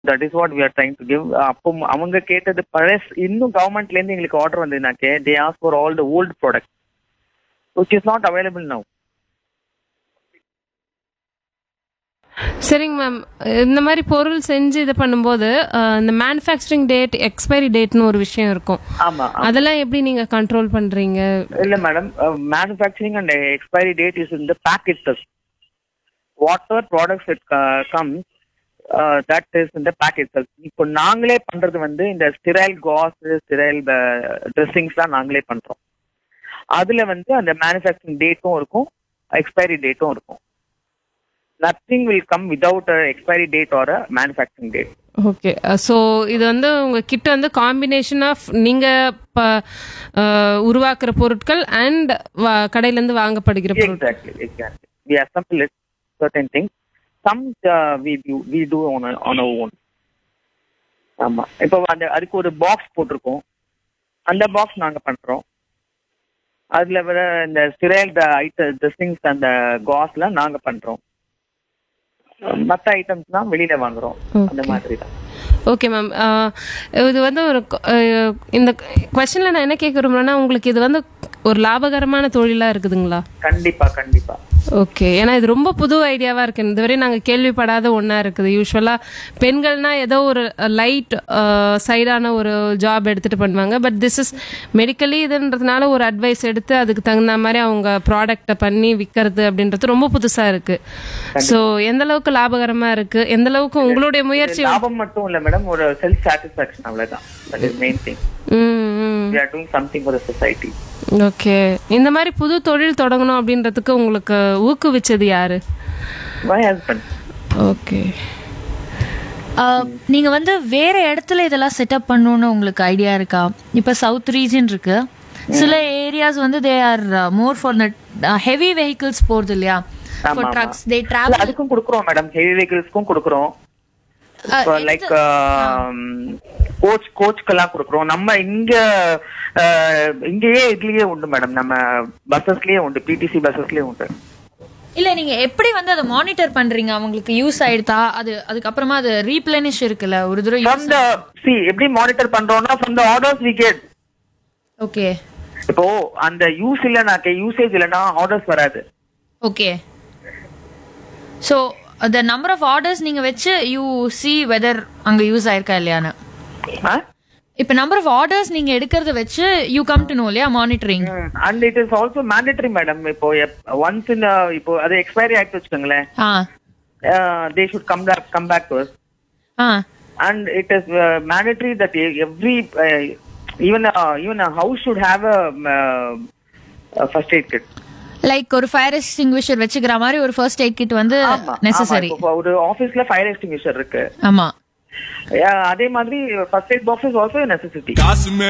That is what we are trying to give அப்போ அவங்க கேட்டது பழைய இன்னும் கவர்மெண்ட்ல இருந்து எங்களுக்கு ஆர்டர் வந்ததுனாக்கே they as for all the old product which is not available now சரிங்க மேம் இந்த மாதிரி பொருள் செஞ்சு இது பண்ணும்போது அஹ், இந்த மேனுஃபேக்சரிங் டேட் எக்ஸ்பைரி டேட்னு ஒரு விஷயம் இருக்கும் ஆமா அதெல்லாம் எப்படி நீங்க கண்ட்ரோல் பண்றீங்க இல்ல madam manufacturing and expiry date is in the packet whatever products it come that is இந்த பேக் இட் இப்போ நாங்களே பண்றது வந்து இந்த ஸ்டிரைல் காஸ் ஸ்டிரைல் ட்ரெஸ்ஸிங்ஸ் தான் நாங்களே பண்றோம் அதுல வந்து அந்த மேனுஃபேக்சரிங் டேட்டும் இருக்கும் எக்ஸ்பைரி டேட்டும் இருக்கும் nothing will come without expiry date or manufacturing date okay so இது வந்து உங்க கிட்ட வந்து காம்பினேஷன் ஆஃப் நீங்க ப- அஹ், உருவாக்குற பொருட்கள் அண்ட் கடையில இருந்து வாங்கப்படுகிற பொருட்கள் Exactly, exactly. We assemble it, certain things. Some uh, we do we do on a, on our own. ஆமா இப்போ அந்த அதுக்கு ஒரு பாக்ஸ் போட்டிருக்கோம் அந்த பாக்ஸ் நாங்க பண்றோம் அதுல வர இந்த ஸ்டிரைல் ஐட்ட ட்ரெஸ்ஸிங்ஸ் அந்த காஸ்ல நாங்க பண்றோம் மற்ற ஐட்டம்ஸ் தான் வெளியில வாங்குறோம் அந்த மாதிரி தான் ஓகே மேம் இது வந்து ஒரு கொ- அஹ், இந்த கொஸ்டின்ல நான் என்ன கேட்க விரும்புறேன்னா உங்களுக்கு இது வந்து ஒரு லாபகரமான தொழிலா இருக்குதுங்களா கண்டிப்பா கண்டிப்பா ஓகே ஏன்னா இது ரொம்ப புது ஐடியாவா இருக்கு இதுவரை நாங்க கேள்விப்படாத ஒண்ணா இருக்குது யூஸ்வலா பெண்கள்னா ஏதோ ஒரு லைட் சைடான ஒரு ஜாப் எடுத்துட்டு பண்ணுவாங்க பட் திஸ் இஸ் மெடிக்கலி இதுன்றதுனால ஒரு அட்வைஸ் எடுத்து அதுக்கு தகுந்த மாதிரி அவங்க ப்ராடக்ட்டை பண்ணி விற்கிறது அப்படின்றது ரொம்ப புதுசா இருக்கு ஸோ எந்த அளவுக்கு லாபகரமா இருக்கு எந்த அளவுக்கு உங்களுடைய முயற்சி லாபம் மட்டும் இல்ல மேடம் ஒரு செல்ஃப் சாட்டிஸ்பாக்சன் அவ்வளவுதான் that is main thing hmm hmm we are doing something for the society okay இந்த மாதிரி புது தொழில் தொடங்கணும் அப்படின்றதுக்கு உங்களுக்கு ஊக்குவிச்சது யாரு my husband ஓகே ஆஹ், நீங்க வந்து வேற இடத்துல இதெல்லாம் செட்டப் பண்ணணும்னு உங்களுக்கு ஐடியா இருக்கா இப்ப சவுத் ரீஜன் இருக்கு சில ஏரியாஸ் வந்து they are more for the heavy vehicles போறது இல்லையா ஃபார் ட்ரக்ஸ் தே இல்ல, டிராவல் அதுக்கும் கொடுக்குறோம் மேடம் ஹெவி வெஹிக்கிள்ஸ்க்கும் கொடுக்குறோம் லைக் கோச் கோச்க்கெல்லாம் கொடுக்குறோம் நம்ம இங்க அஹ், இங்கேயே இதுலயே உண்டு மேடம் நம்ம பஸ்ஸஸ்லயே உண்டு பிடிசி பஸ்ஸஸ்லயே உண்டு இல்ல நீங்க எப்படி வந்து அதை மானிட்டர் பண்றீங்க அவங்களுக்கு யூஸ் ஆயிடுதா அது அதுக்கப்புறமா அது ரீப்ளனிஷ் இருக்குல்ல ஒரு தடவை ஃப்ரம் த சி எப்படி மானிட்டர் பண்றோம்னா from the orders we get okay இப்போ அந்த யூஸ் இல்லைனாக்க யூசேஜ் இல்லைன்னா ஆர்டர்ஸ் வராது okay so the number of orders நீங்க வச்சு யூ சி வெதர் அங்க யூஸ் ஆயிருக்கா இல்லையான்னு இப்போ நம்பர் ஆஃப் ஆர்டர்ஸ் நீங்க எடுக்கிறத வச்சு யூ கம் டு நோ இல்லையா monitoring and it is also mandatory madam இப்போ ஒன்ஸ் இன் இப்போ அது எக்ஸ்பைரி ஆயிட்டு வச்சுக்கோங்களேன் ah they should come back come back to ah and it is uh, mandatory that e- every uh, even uh, even a house should have a, um, uh, a first aid kit. Like ஒரு fire extinguisher வச்சுக்கிற மாதிரி ஒரு first aid kit வந்து ஆமா, necessary ஆமா, இப்போ ஒரு ஆபீஸ்ல ஃபயர் எக்ஸ்டிங்விஷர் இருக்கு ஆமா Yeah, அதே மாதிரி first aid box is also necessity காசு